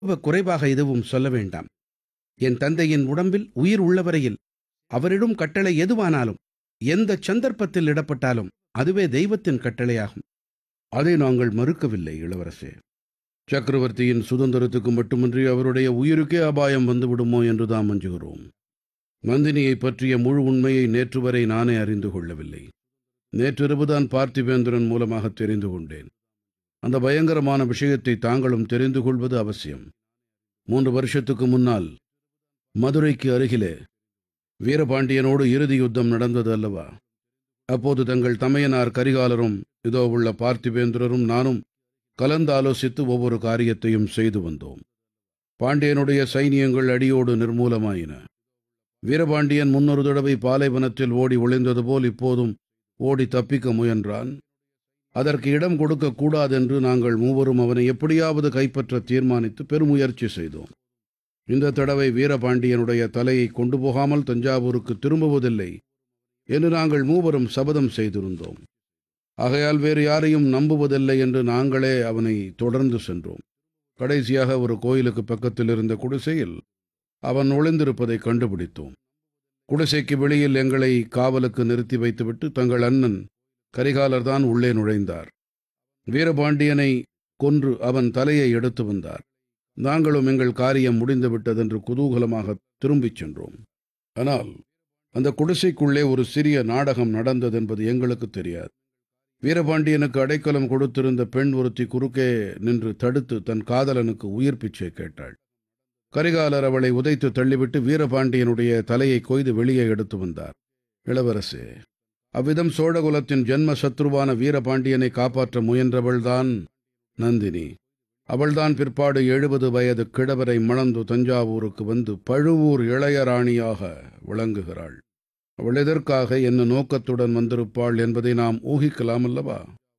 ரொம்ப குறைவாக எதுவும் சொல்ல வேண்டாம் என் தந்தையின் உடம்பில் உயிர் உள்ளவரையில் அவரிடும் கட்டளை எதுவானாலும் எந்த சந்தர்ப்பத்தில் இடப்பட்டாலும் அதுவே தெய்வத்தின் கட்டளையாகும் அதை நாங்கள் மறுக்கவில்லை இளவரசே சக்கரவர்த்தியின் சுதந்திரத்துக்கு மட்டுமின்றி அவருடைய உயிருக்கே அபாயம் வந்துவிடுமோ என்று தாம் அஞ்சுகிறோம் நந்தினியைப் பற்றிய முழு உண்மையை நேற்று வரை நானே அறிந்து கொள்ளவில்லை நேற்றிரவுதான் பார்த்திபேந்திரன் மூலமாக தெரிந்து கொண்டேன் அந்த பயங்கரமான விஷயத்தை தாங்களும் தெரிந்து கொள்வது அவசியம் மூன்று வருஷத்துக்கு முன்னால் மதுரைக்கு அருகிலே வீரபாண்டியனோடு இறுதி யுத்தம் நடந்தது அல்லவா அப்போது தங்கள் தமையனார் கரிகாலரும் இதோ உள்ள பார்த்திபேந்திரரும் நானும் கலந்தாலோசித்து ஒவ்வொரு காரியத்தையும் செய்து வந்தோம் பாண்டியனுடைய சைனியங்கள் அடியோடு நிர்மூலமாயின வீரபாண்டியன் முன்னொரு தடவை பாலைவனத்தில் ஓடி ஒளிந்தது போல் இப்போதும் ஓடி தப்பிக்க முயன்றான் அதற்கு இடம் கொடுக்க கூடாதென்று நாங்கள் மூவரும் அவனை எப்படியாவது கைப்பற்ற தீர்மானித்து பெருமுயற்சி செய்தோம் இந்த தடவை வீரபாண்டியனுடைய தலையை கொண்டு போகாமல் தஞ்சாவூருக்கு திரும்புவதில்லை என்று நாங்கள் மூவரும் சபதம் செய்திருந்தோம் ஆகையால் வேறு யாரையும் நம்புவதில்லை என்று நாங்களே அவனை தொடர்ந்து சென்றோம் கடைசியாக ஒரு கோயிலுக்கு பக்கத்தில் இருந்த குடிசையில் அவன் ஒளிந்திருப்பதை கண்டுபிடித்தோம் குடிசைக்கு வெளியில் எங்களை காவலுக்கு நிறுத்தி வைத்துவிட்டு தங்கள் அண்ணன் கரிகாலர் தான் உள்ளே நுழைந்தார் வீரபாண்டியனை கொன்று அவன் தலையை எடுத்து வந்தார் நாங்களும் எங்கள் காரியம் முடிந்துவிட்டதென்று குதூகலமாக திரும்பிச் சென்றோம் ஆனால் அந்த குடிசைக்குள்ளே ஒரு சிறிய நாடகம் நடந்தது என்பது எங்களுக்கு தெரியாது வீரபாண்டியனுக்கு அடைக்கலம் கொடுத்திருந்த பெண் ஒருத்தி குறுக்கே நின்று தடுத்து தன் காதலனுக்கு உயிர் பிச்சை கேட்டாள் கரிகாலர் அவளை உதைத்து தள்ளிவிட்டு வீரபாண்டியனுடைய தலையை கொய்து வெளியே எடுத்து வந்தார் இளவரசே அவ்விதம் சோழகுலத்தின் ஜென்ம சத்ருவான வீரபாண்டியனை காப்பாற்ற முயன்றவள்தான் நந்தினி அவள்தான் பிற்பாடு எழுபது வயது கிழவரை மணந்து தஞ்சாவூருக்கு வந்து பழுவூர் இளையராணியாக விளங்குகிறாள் அவள் எதற்காக என்ன நோக்கத்துடன் வந்திருப்பாள் என்பதை நாம் ஊகிக்கலாம் அல்லவா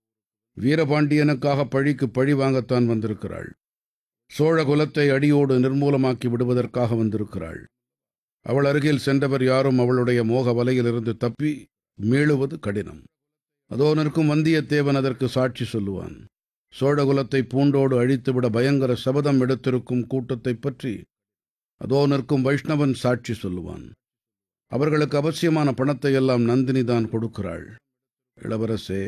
வீரபாண்டியனுக்காக பழிக்கு பழி வாங்கத்தான் வந்திருக்கிறாள் சோழ குலத்தை அடியோடு நிர்மூலமாக்கி விடுவதற்காக வந்திருக்கிறாள் அவள் அருகில் சென்றவர் யாரும் அவளுடைய மோக வலையிலிருந்து தப்பி மீளுவது கடினம் அதோ நிற்கும் வந்தியத்தேவன் அதற்கு சாட்சி சொல்லுவான் சோழகுலத்தை பூண்டோடு அழித்துவிட பயங்கர சபதம் எடுத்திருக்கும் கூட்டத்தைப் பற்றி அதோ நிற்கும் வைஷ்ணவன் சாட்சி சொல்லுவான் அவர்களுக்கு அவசியமான பணத்தை எல்லாம் நந்தினி தான் கொடுக்கிறாள் இளவரசே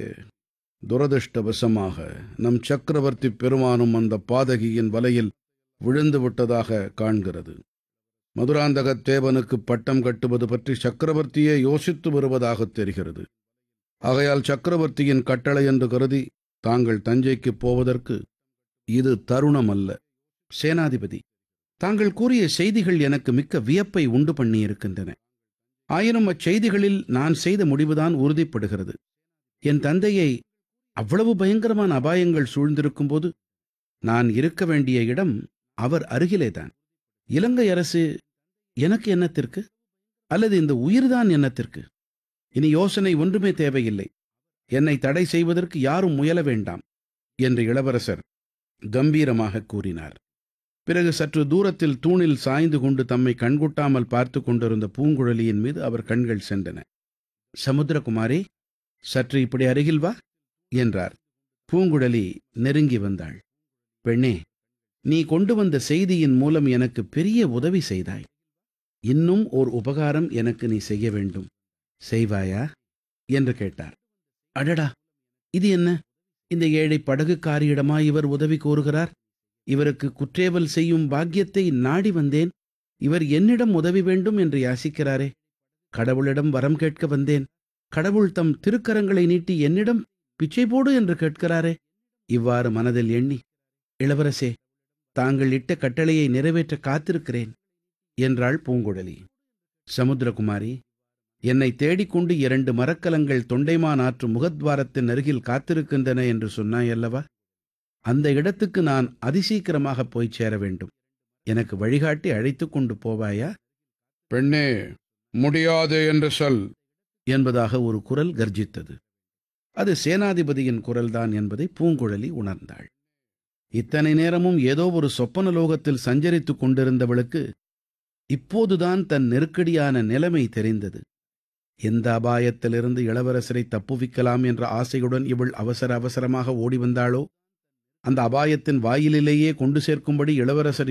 துரதிருஷ்டவசமாக நம் சக்கரவர்த்தி பெருமானும் அந்த பாதகியின் வலையில் விழுந்து விட்டதாக காண்கிறது மதுராந்தகத் தேவனுக்கு பட்டம் கட்டுவது பற்றி சக்கரவர்த்தியே யோசித்து வருவதாகத் தெரிகிறது ஆகையால் சக்கரவர்த்தியின் கட்டளை என்று கருதி தாங்கள் தஞ்சைக்குப் போவதற்கு இது தருணம் அல்ல சேனாதிபதி தாங்கள் கூறிய செய்திகள் எனக்கு மிக்க வியப்பை உண்டு பண்ணியிருக்கின்றன ஆயினும் அச்செய்திகளில் நான் செய்த முடிவுதான் உறுதிப்படுகிறது என் தந்தையை அவ்வளவு பயங்கரமான அபாயங்கள் சூழ்ந்திருக்கும் போது நான் இருக்க வேண்டிய இடம் அவர் அருகிலேதான் இலங்கை அரசு எனக்கு என்னத்திற்கு அல்லது இந்த உயிர்தான் என்னத்திற்கு இனி யோசனை ஒன்றுமே தேவையில்லை என்னை தடை செய்வதற்கு யாரும் முயல வேண்டாம் என்று இளவரசர் கம்பீரமாக கூறினார் பிறகு சற்று தூரத்தில் தூணில் சாய்ந்து கொண்டு தம்மை கண்குட்டாமல் பார்த்து கொண்டிருந்த பூங்குழலியின் மீது அவர் கண்கள் சென்றன சமுத்திரகுமாரி சற்று இப்படி அருகில் வா என்றார் பூங்குழலி நெருங்கி வந்தாள் பெண்ணே நீ கொண்டு வந்த செய்தியின் மூலம் எனக்கு பெரிய உதவி செய்தாய் இன்னும் ஓர் உபகாரம் எனக்கு நீ செய்ய வேண்டும் செய்வாயா என்று கேட்டார் அடடா இது என்ன இந்த ஏழை படகுக்காரியிடமா இவர் உதவி கோருகிறார் இவருக்கு குற்றேவல் செய்யும் பாக்கியத்தை நாடி வந்தேன் இவர் என்னிடம் உதவி வேண்டும் என்று யாசிக்கிறாரே கடவுளிடம் வரம் கேட்க வந்தேன் கடவுள் தம் திருக்கரங்களை நீட்டி என்னிடம் பிச்சை போடு என்று கேட்கிறாரே இவ்வாறு மனதில் எண்ணி இளவரசே தாங்கள் இட்ட கட்டளையை நிறைவேற்ற காத்திருக்கிறேன் என்றாள் பூங்குழலி சமுத்திரகுமாரி என்னை தேடிக்கொண்டு இரண்டு மரக்கலங்கள் தொண்டைமான் ஆற்று முகத்வாரத்தின் அருகில் காத்திருக்கின்றன என்று சொன்னாயல்லவா அந்த இடத்துக்கு நான் அதிசீக்கிரமாக போய்ச் சேர வேண்டும் எனக்கு வழிகாட்டி அழைத்துக் கொண்டு போவாயா பெண்ணே முடியாது என்று சொல் என்பதாக ஒரு குரல் கர்ஜித்தது அது சேனாதிபதியின் குரல்தான் என்பதை பூங்குழலி உணர்ந்தாள் இத்தனை நேரமும் ஏதோ ஒரு சொப்பன லோகத்தில் சஞ்சரித்துக் கொண்டிருந்தவளுக்கு இப்போதுதான் தன் நெருக்கடியான நிலைமை தெரிந்தது எந்த அபாயத்திலிருந்து இளவரசரை தப்புவிக்கலாம் என்ற ஆசையுடன் இவள் அவசர அவசரமாக ஓடி வந்தாளோ அந்த அபாயத்தின் வாயிலிலேயே கொண்டு சேர்க்கும்படி இளவரசர்